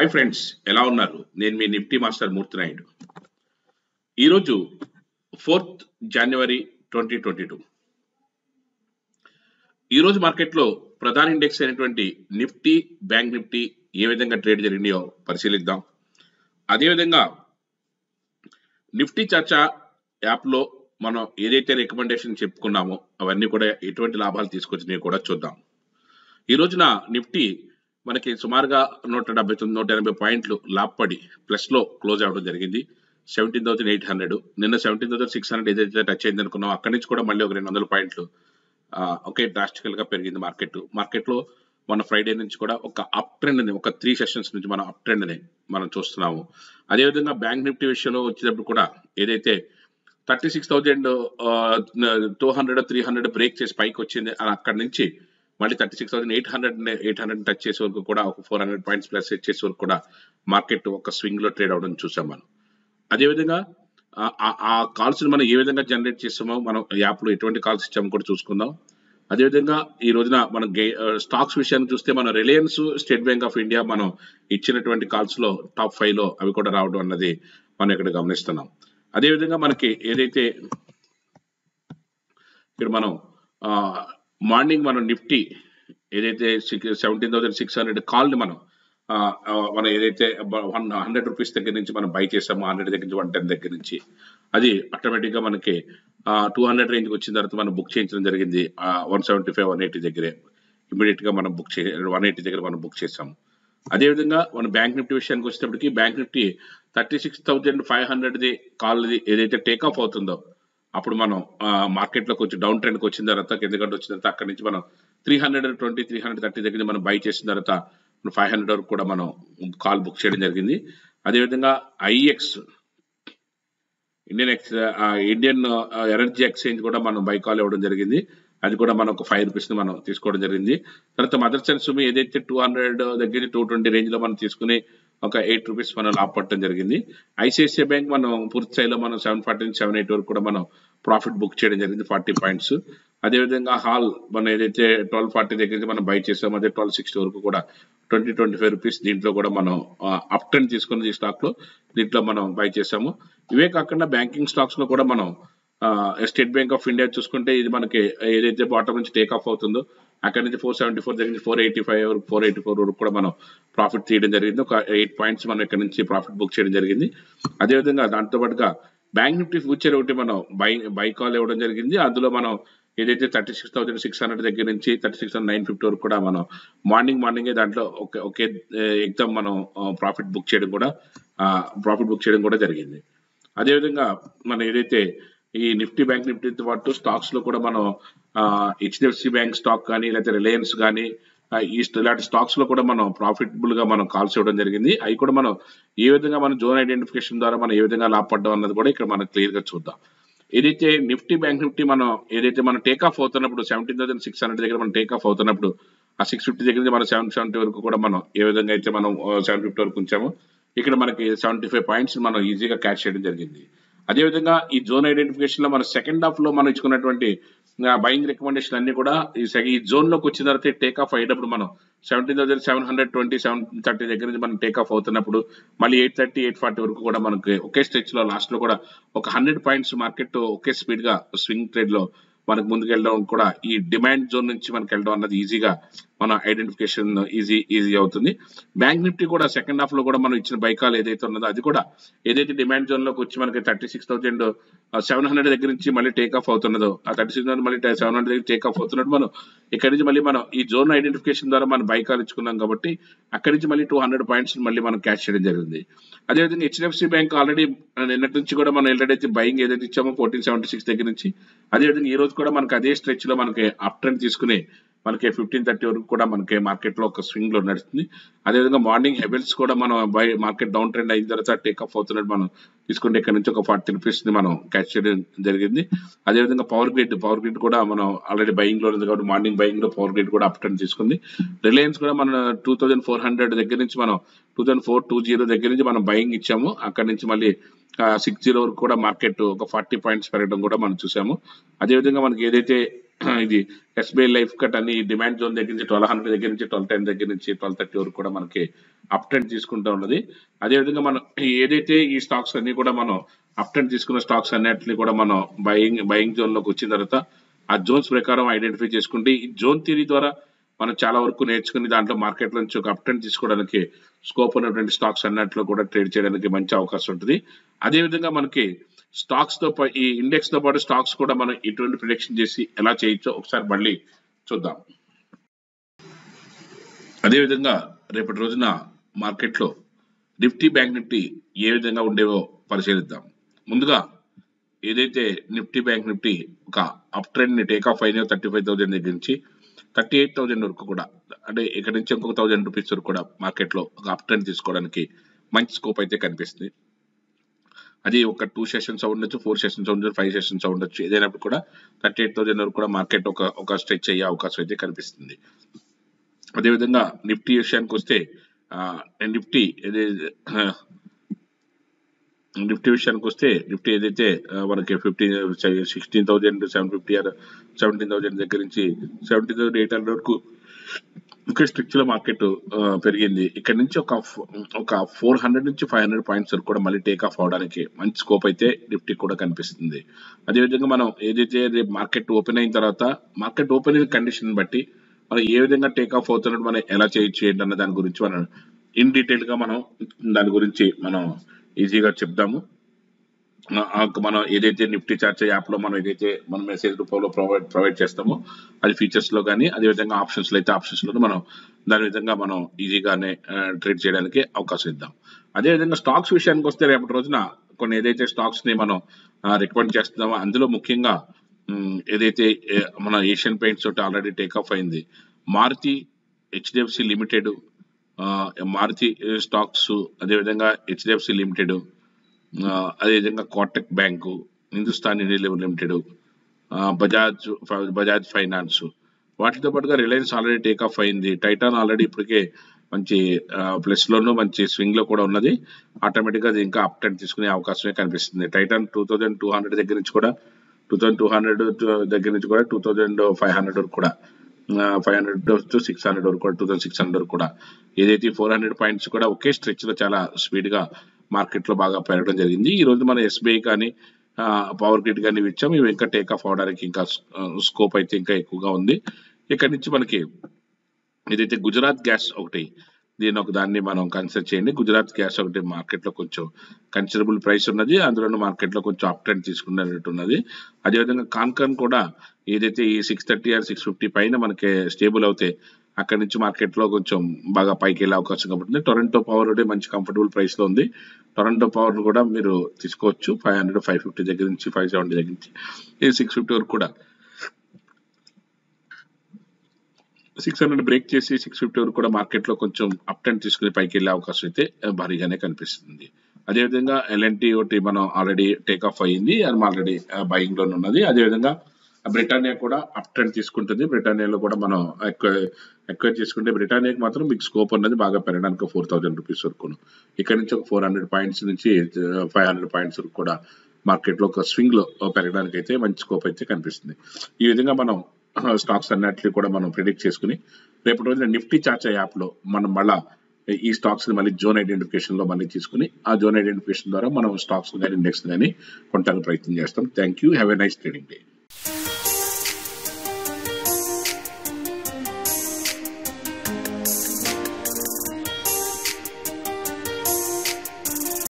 hi friends ఎలా ఉన్నారు నేను మీ నిఫ్టీ మాస్టర్ మూర్తి నాయుడు ఈరోజు fourth January twenty twenty two ఈరోజు మార్కెట్లో ప్రధాన ఇండెక్స్ అయినటువంటి నిఫ్టీ బ్యాంక్ నిఫ్టీ ఏ విధంగా ట్రేడ్ జరిగినాయో పరిశీలిద్దాం అదేవిధంగా నిఫ్టీ చర్చ యాప్లో మనం ఏదైతే రికమెండేషన్ చెప్పుకున్నామో అవన్నీ కూడా ఎటువంటి లాభాలు తీసుకొచ్చినాయో కూడా చూద్దాం ఈ రోజున నిఫ్టీ మనకి సుమారుగా నూట డెబ్బై తొమ్మిది నూట ఎనభై పాయింట్లు లాభపడి ప్లస్లో క్లోజ్ అవ్వడం జరిగింది సెవెంటీన్ థౌసండ్ ఎయిట్ హండ్రెడ్ నిన్న సెవెంటీన్ థౌసండ్ సిక్స్ హండ్రెడ్ ఏదైతే టచ్ అయింది అనుకున్నాం అక్కడి నుంచి కూడా మళ్ళీ ఒక రెండు వందల పాయింట్లు ఆ, ఒకే డ్రాస్టికల్ గా పెరిగింది మార్కెట్ మార్కెట్ లో మన ఫ్రైడే నుంచి కూడా ఒక అప్ ట్రెండ్ ని ఒక త్రీ సెషన్స్ నుంచి మనం అప్ ట్రెండ్ ని మనం చూస్తున్నాము అదేవిధంగా బ్యాంక్ నిఫ్టీ విషయంలో వచ్చేటప్పుడు కూడా ఏదైతే thirty six thousand two hundred three hundred break చేసి పైకి వచ్చింది అని అక్కడి నుంచి మళ్ళీ thirty six thousand eight hundred eight hundred touch చేసే వరకు కూడా ఒక ఫోర్ హండ్రెడ్ పాయింట్స్ ప్లస్ చేసే వరకు కూడా మార్కెట్ ఒక స్వింగ్ లో ట్రేడ్ అవడం చూసాం మనం అదేవిధంగా ఆ- ఆ- ఆ కాల్స్ మనం ఏ విధంగా జనరేట్ చేస్తామో మనం యాప్ లో ఎటువంటి కాల్స్ ఇచ్చామో కూడా చూసుకుందాం అదేవిధంగా ఈ రోజున మనం స్టాక్స్ విషయాన్ని చూస్తే మనం Reliance state bank of India మనం ఇచ్చినటువంటి కాల్స్ లో టాప్ ఫైవ్ లో అవి కూడా రావడం అన్నది మనం ఇక్కడ గమనిస్తున్నాం అదేవిధంగా మనకి ఏదైతే ఇక్కడ మనం మార్నింగ్ మనం నిఫ్టీ ఏదైతే సెవెంటీన్ థౌసండ్ సిక్స్ హండ్రెడ్ కాల్ని మనం ఆ, ఆ, మనం ఏదైతే వన్ హండ్రెడ్ రూపీస్ దగ్గర నుంచి మనం బై చేసామో హండ్రెడ్ దగ్గర నుంచి వన్ టెన్ దగ్గర నుంచి అది ఆటోమేటిక్ గా మనకి టూ హండ్రెడ్ రేంజ్ వచ్చిన తర్వాత మనం బుక్ చేయించడం జరిగింది one seventy five one eighty దగ్గరే ఇమీడియట్ గా మనం బుక్ చే వన్ ఎయిటీ దగ్గర మనం బుక్ చేసాము అదేవిధంగా మన బ్యాంక్ నిఫ్టీ విషయానికి వచ్చేటప్పటికి bank Nifty thirty six thousand five హండ్రెడ్ది కాల్ది ఏదైతే టేక్ ఆఫ్ అవుతుందో అప్పుడు మనం మార్కెట్ లో కొంచెం డౌన్ ట్రెండ్కి వచ్చిన తర్వాత కిందకంటే వచ్చిన తర్వాత అక్కడి నుంచి మనం three hundred twenty three hundred thirty దగ్గర మనం బై చేసిన తర్వాత ఫైవ్ హండ్రెడ్ వరకు కూడా మనం కాల్ బుక్ చేయడం జరిగింది అదేవిధంగా IEX Indian ex uh, Indian uh, energy exchange కూడా మనం బై కాల్ ఇవ్వడం జరిగింది అది కూడా మనం ఒక ఫైవ్ రూపీస్ మనం తీసుకోవడం జరిగింది తర్వాత మదర్ సెన్స్ ఏదైతే టూ హండ్రెడ్ దగ్గర టూ ట్వంటీ రేంజ్ లో మనం తీసుకుని ఒక ఎయిట్ రూపీస్ మనం లాభ పట్టడం జరిగింది ఐసిఐసిఐ బ్యాంక్ మనం పూర్తి స్థాయిలో మనం సెవెన్ ఫార్టీ నుంచి సెవెన్ ఎయిట్ వరకు కూడా మనం ప్రాఫిట్ బుక్ చేయడం జరిగింది ఫార్టీ పాయింట్స్ అదేవిధంగా హాల్ మనం ఏదైతే ట్వెల్వ్ ఫార్టీ దగ్గర నుంచి మనం బై చేసామో అదే ట్వెల్వ్ సిక్స్టీ వరకు కూడా ట్వంటీ ట్వంటీ ఫైవ్ రూపీస్ దీంట్లో కూడా మనం అప్ ట్రెండ్ తీసుకున్నది ఈ స్టాక్ లో దీంట్లో మనం బై చేసాము ఇవే కాకుండా బ్యాంకింగ్ స్టాక్స్ లో కూడా మనం స్టేట్ బ్యాంక్ ఆఫ్ ఇండియా చూసుకుంటే ఇది మనకి ఏదైతే బాటం నుంచి టేక్ ఆఫ్ అవుతుందో అక్కడ నుంచి ఫోర్ సెవెంటీ ఫోర్ దగ్గర నుంచి ఫోర్ ఎయిటీ ఫైవ్ వరకు ఫోర్ ఎయిటీ ఫోర్ వరకు కూడా మనం ప్రాఫిట్ తీయడం జరిగింది ఒక ఎయిట్ పాయింట్స్ మనం ఇక్కడ నుంచి ప్రాఫిట్ బుక్ చేయడం జరిగింది అదేవిధంగా దాంతో పాటుగా బ్యాంక్ నిఫ్టీ ఫ్యూచర్ ఒకటి మనం బై బై కాల్ ఇవ్వడం జరిగింది అందులో మనం ఏదైతే thirty six thousand six hundred దగ్గర నుంచి థర్టీ సిక్స్ నైన్ ఫిఫ్టీ వరకు కూడా మనం మార్నింగ్ మార్నింగే దాంట్లో ఒకే ఒకే ఎగ్జామ్ మనం ప్రాఫిట్ బుక్ చేయడం కూడా ప్రాఫిట్ బుక్ చేయడం కూడా జరిగింది అదేవిధంగా మనం ఏదైతే ఈ నిఫ్టీ బ్యాంక్ నిఫ్టీతో పాటు స్టాక్స్ లో కూడా మనం హెచ్డిఎఫ్సి బ్యాంక్ స్టాక్ కానీ లేకపోతే రిలయన్స్ కానీ ఆ, ఈ స్ట్- ఇలాంటి స్టాక్స్ లో కూడా మనం ప్రాఫిటబుల్ గా మనం కాల్స్ ఇవ్వడం జరిగింది అవి కూడా మనం ఏ విధంగా మనం జోన్ ఐడెంటిఫికేషన్ ద్వారా మనం ఏ విధంగా లాభపడ్డాం అన్నది కూడా ఇక్కడ మనం క్లియర్ గా చూద్దాం ఏదైతే నిఫ్టీ బ్యాంక్ నిఫ్టీ మనం ఏదైతే మనం టేక్ ఆఫ్ అవుతున్నప్పుడు సెవెంటీన్ థౌసండ్ సిక్స్ హండ్రెడ్ దగ్గర మనం టేక్ ఆఫ్ అవుతున్నప్పుడు ఆ సిక్స్ ఫిఫ్టీ దగ్గర నుంచి మనం సెవెన్ సెవెంటీ వరకు కూడా మనం ఏ విధంగా అయితే మనం సెవెన్ ఫిఫ్టీ వరకు ఉంచామో ఇక్కడ మనకి సెవెంటీ ఫైవ్ పాయింట్స్ మనం ఈజీగా క్యాచ్ చేయడం జరిగింది అదేవిధంగా ఈ జోన్ ఐడెంటిఫికేషన్ లో మన సెకండ్ హాఫ్ లో మనం ఇచ్చుకున్నటువంటి బయింగ్ రికమెండేషన్ అన్ని కూడా ఈ సెక- ఈ జోన్ లోకి వచ్చిన తర్వాత టేక్ ఆఫ్ అయ్యేటప్పుడు మనం seventeen thousand seven hundred twenty seven thirty దగ్గర నుంచి మనం టేక్ ఆఫ్ అవుతున్నప్పుడు మళ్ళీ ఎయిట్ థర్టీ ఎయిట్ ఫార్టీ వరకు కూడా మనకి ఒకే స్ట్రెచ్ లో లాస్ట్ లో కూడా ఒక హండ్రెడ్ పాయింట్స్ మార్కెట్ ఒకే స్పీడ్ గా స్వింగ్ ట్రేడ్ లో మనకు ముందుకెళ్ళడం కూడా ఈ డిమాండ్ జోన్ నుంచి మనకి వెళ్ళడం అన్నది ఈజీగా మన ఐడెంటిఫికేషన్ ఈజీ ఈజీ అవుతుంది బ్యాంక్ నిఫ్టీ కూడా సెకండ్ హాఫ్ లో కూడా మనం ఇచ్చిన బైకాల్ ఏదైతే ఉన్నదో అది కూడా ఏదైతే డిమాండ్ జోన్ లోకి వచ్చి మనకి thirty six thousand seven hundred దగ్గర నుంచి మళ్ళీ టేక్ ఆఫ్ అవుతున్నదో ఆ థర్టీ సిక్స్ మళ్ళీ సెవెన్ హండ్రెడ్ దగ్గర టేక్ ఆఫ్ అవుతున్నట్టు మనం ఇక్కడ నుంచి మళ్ళీ మనం ఈ జోన్ ఐడెంటిఫికేషన్ ద్వారా మనం బైకాల్ ఇచ్చుకున్నాం కాబట్టి అక్కడి నుంచి మళ్ళీ టూ హండ్రెడ్ పాయింట్స్ మళ్ళీ మనం క్యాచ్ చేయడం జరిగింది అదేవిధంగా హెచ్డిఎఫ్సి బ్యాంక్ ఆల్రెడీ నిన్నటి నుంచి కూడా మనం ఏదైతే బయింగ్ ఏదైతే ఇచ్చామో ఫోర్టీన్ సెవెంటీ సిక్స్ దగ్గర నుంచి అదేవిధంగా ఈ రోజు కూడా మనకి అదే స్ట్రెచ్ లో మనకి అప్ ట్రెండ్ తీసుకుని మనకి ఫిఫ్టీన్ థర్టీ వరకు కూడా మనకి మార్కెట్ లో ఒక స్వింగ్ లో నడుస్తుంది అదేవిధంగా మార్నింగ్ హెవెల్స్ కూడా మనం బై మార్కెట్ డౌన్ ట్రెండ్ అయిన తర్వాత టేక్ ఆఫ్ అవుతున్నట్టు మనం తీసుకుంటే ఇక్కడ నుంచి ఒక ఫార్టీ రూపీస్ ని మనం క్యాచ్ చేయడం జరిగింది అదేవిధంగా పవర్ గ్రిడ్ పవర్ గ్రిడ్ కూడా మనం ఆల్రెడీ బయింగ్ లో ఉంది కాబట్టి మార్నింగ్ బయింగ్ లో పవర్ గ్రిడ్ కూడా అప్ ట్రెండ్ తీసుకుంది రిలయన్స్ కూడా మన టూ థౌసండ్ ఫోర్ హండ్రెడ్ దగ్గర నుంచి మనం two thousand four two zero దగ్గర నుంచి మనం బయింగ్ ఇచ్చాము అక్కడ నుంచి మళ్ళీ సిక్స్ జీరో వరకు కూడా మార్కెట్ ఒక ఫార్టీ పాయింట్స్ పెరగడం కూడా మనం చూసాము అదేవిధంగా మనకి ఏదైతే ఇది ఎస్బీఐ లైఫ్ కట్ అని డిమాండ్ జోన్ దగ్గర నుంచి ట్వెల్వ్ హండ్రెడ్ దగ్గర నుంచి ట్వెల్వ్ టెన్ దగ్గర నుంచి ట్వెల్వ్ థర్టీ వరకు కూడా మనకి అప్ ట్రెండ్ తీసుకుంటూ ఉన్నది అదేవిధంగా మనం ఏదైతే ఈ స్టాక్స్ అన్ని కూడా మనం అప్ ట్రెండ్ తీసుకున్న స్టాక్స్ అన్నిటిని కూడా మనం బయింగ్ బయింగ్ జోన్ లోకి వచ్చిన తర్వాత ఆ జోన్స్ ప్రకారం ఐడెంటిఫై చేసుకుంటే ఈ జోన్ థియరీ ద్వారా మనం చాలా వరకు నేర్చుకుని దాంట్లో మార్కెట్ నుంచి ఒక అప్ ట్రెండ్ తీసుకోవడానికి స్కోప్ ఉన్నటువంటి స్టాక్స్ అన్నట్లో కూడా ట్రేడ్ చేయడానికి మంచి అవకాశం ఉంటుంది అదేవిధంగా మనకి స్టాక్స్ తో పా- ఈ ఇండెక్స్ తో పాటు స్టాక్స్ కూడా మనం ఇటువంటి ప్రిడిక్షన్ చేసి ఎలా చేయొచ్చో ఒకసారి మళ్ళీ చూద్దాం అదేవిధంగా రేపటి రోజున మార్కెట్లో నిఫ్టీ బ్యాంక్ నిఫ్టీ ఏ విధంగా ఉండేవో పరిశీలిద్దాం ముందుగా ఏదైతే నిఫ్టీ బ్యాంక్ నిఫ్టీ ఒక అప్ ట్రెండ్ ని టేక్ ఆఫ్ అయిన థర్టీ ఫైవ్ థౌసండ్ దగ్గర నుంచి థర్టీ ఎయిట్ థౌసండ్ వరకు కూడా అంటే ఇక్కడ నుంచి ఇంకొక థౌసండ్ రూపీస్ వరకు కూడా మార్కెట్లో ఒక అప్ ట్రెండ్ తీసుకోవడానికి మంచి స్కోప్ అయితే కనిపిస్తుంది అది ఒక టూ సెషన్స్ ఉండొచ్చు ఫోర్ సెషన్స్ ఉండొచ్చు ఫైవ్ సెషన్స్ ఉండొచ్చు ఏదైనప్పుడు కూడా థర్టీ ఎయిట్ థౌసండ్ వరకు కూడా మార్కెట్ ఒక ఒక స్ట్రెచ్ అయ్యే అవకాశం అయితే కనిపిస్తుంది అదేవిధంగా నిఫ్టీ విషయానికి వస్తే ఆ, నిఫ్టీ ఏది నిఫ్టీ విషయానికి వస్తే నిఫ్టీ ఏదైతే ఆ, మనకి fifteen sixteen thousand seven fifty or seventeen thousand దగ్గర నుంచి సెవెంటీన్ థౌసండ్ ఎయిట్ హండ్రెడ్ వరకు ఇంకా స్ట్రిక్చర్ మార్కెట్ పెరిగింది ఇక్కడ నుంచి ఒక ఫ్- ఒక ఫోర్ హండ్రెడ్ నుంచి ఫైవ్ హండ్రెడ్ పాయింట్స్ వరకు కూడా మళ్ళీ టేక్ ఆఫ్ అవడానికి మంచి స్కోప్ అయితే నిఫ్టీ కూడా కనిపిస్తుంది అదేవిధంగా మనం ఏదైతే రేపు మార్కెట్ ఓపెన్ అయిన తర్వాత మార్కెట్ ఓపెన్ అయిన కండిషన్ బట్టి మనం ఏ విధంగా టేక్ ఆఫ్ అవుతున్నట్టు మనం ఎలా చేయొచ్చు ఏంటన్న దాని గురించి మనం ఇన్ డీటెయిల్ గా మనం దాని గురించి మనం ఈజీగా చెప్దాము ఆ- ఆ మనం ఏదైతే నిఫ్టీ చార్జ్ యాప్ లో మనం ఏదైతే మనం మెసేజ్ రూపంలో ప్రొవైడ్ ప్రొవైడ్ చేస్తామో అది ఫీచర్స్ లో కానీ అదే విధంగా ఆప్షన్స్ లో అయితే ఆప్షన్స్ లో మనం దాని విధంగా మనం ఈజీగానే ట్రేడ్ చేయడానికి అవకాశం ఇద్దాం అదే విధంగా స్టాక్స్ విషయానికి వస్తే రేపటి రోజున కొన్ని ఏదైతే స్టాక్స్ ని మనం రికమెండ్ చేస్తున్నామో అందులో ముఖ్యంగా ఉమ్, ఏదైతే ఏ, మన ఏషియన్ పెయింట్స్ తోటి ఆల్రెడీ టేక్ ఆఫ్ అయింది Maruti HDFC limited Maruti stocks అదేవిధంగా హెచ్డిఎఫ్సి లిమిటెడ్ ఆ, అదేవిధంగా Kotak bank Hindustan Unilever limited ఆ, బజాజ్ ఫ- బజాజ్ ఫైనాన్స్ వాటితో పాటుగా రిలయన్స్ ఆల్రెడీ టేక్ ఆఫ్ అయింది టైటాన్ ఆల్రెడీ ఇప్పటికే మంచి ప్లస్ లోను మంచి స్వింగ్ లో కూడా ఉన్నది ఆటోమేటిక్ గా అది ఇంకా అప్ టెన్ తీసుకునే అవకాశమే కనిపిస్తుంది Titan two thousand two hundred దగ్గర నుంచి కూడా టూ థౌసండ్ టూ హండ్రెడ్ దగ్గర నుంచి కూడా టూ థౌజండ్ ఫైవ్ హండ్రెడ్ వరకు కూడా five hundred to six hundred వరకు కూడా టూ థౌసండ్ సిక్స్ హండ్రెడ్ వరకు కూడా ఏదైతే ఫోర్ హండ్రెడ్ పాయింట్స్ కూడా ఒకే స్ట్రెచ్ లో చాలా స్పీడ్ గా మార్కెట్ లో బాగా పెరగడం జరిగింది ఈ రోజు మన ఎస్బీఐ కానీ పవర్ గ్రిడ్ కానీ ఇవి ఇచ్చాము ఇవి ఇంకా టేక్ ఆఫ్ అవడానికి ఇంకా స్కోప్ అయితే ఇంకా ఎక్కువగా ఉంది ఇక్కడ నుంచి మనకి ఏదైతే గుజరాత్ గ్యాస్ ఒకటి దీని ఒక దాన్ని మనం కన్సిడర్ చేయండి గుజరాత్ గ్యాస్ ఒకటి మార్కెట్ లో కొంచెం కన్సిడరబుల్ ప్రైస్ ఉన్నది అందులోనూ మార్కెట్ లో కొంచెం అప్ ట్రెండ్ తీసుకున్నట్టు ఉన్నది అదేవిధంగా కాన్కన్ కూడా ఏదైతే ఈ six thirty or six fifty పైన మనకి స్టేబుల్ అవుతే అక్కడ నుంచి మార్కెట్ లో కొంచెం బాగా పైకి వెళ్ళే అవకాశం కనబడుతుంది టొరంటో పవర్ ఒకటి మంచి కంఫర్టబుల్ ప్రైస్ లో ఉంది టొరంటో పవర్ కూడా మీరు తీసుకోవచ్చు ఫైవ్ హండ్రెడ్ ఫైవ్ ఫిఫ్టీ దగ్గర నుంచి ఫైవ్ సెవెంటీ దగ్గర నుంచి ఈ సిక్స్ ఫిఫ్టీ వరకు కూడా సిక్స్ హండ్రెడ్ బ్రేక్ చేసి సిక్స్ ఫిఫ్టీ వరకు కూడా మార్కెట్ లో కొంచెం అప్ టెన్ తీసుకుని పైకి వెళ్ళే అవకాశం అయితే ఆ, భారీగానే కనిపిస్తుంది అదేవిధంగా ఎల్ఎన్టీ ఒకటి మనం ఆల్రెడీ టేక్ ఆఫ్ అయ్యింది అది ఆల్రెడీ బయింగ్ లోనే ఉన్నది అదేవిధంగా బ్రిటానియా కూడా అప్ ట్రెండ్ తీసుకుంటుంది బ్రిటానియాలో కూడా మనం ఎక్కువ ఎక్కువ తీసుకుంటే బ్రిటానియాకి మాత్రం మీకు స్కోప్ ఉన్నది బాగా పెరగడానికి ఫోర్ థౌసండ్ రూపీస్ వరకు ఇక్కడ నుంచి ఒక ఫోర్ హండ్రెడ్ పాయింట్స్ నుంచి ఫైవ్ హండ్రెడ్ పాయింట్స్ వరకు కూడా మార్కెట్ లో ఒక స్వింగ్ లో పెరగడానికి అయితే మంచి స్కోప్ అయితే కనిపిస్తుంది ఈ విధంగా మనం స్టాక్స్ అన్నిటిని కూడా మనం ప్రిడిక్ట్ చేసుకుని రేపటి రోజున నిఫ్టీ చార్చా యాప్ లో మనం మళ్ళా ఈ స్టాక్స్ ని మళ్ళీ జోన్ ఐడెంటిఫికేషన్ లో మళ్ళీ తీసుకుని ఆ జోన్ ఐడెంటిఫికేషన్ ద్వారా మనం స్టాక్స్ కానీ ఇండెక్స్ కానీ కొనడానికి ప్రయత్నం చేస్తాం thank you have a nice trading day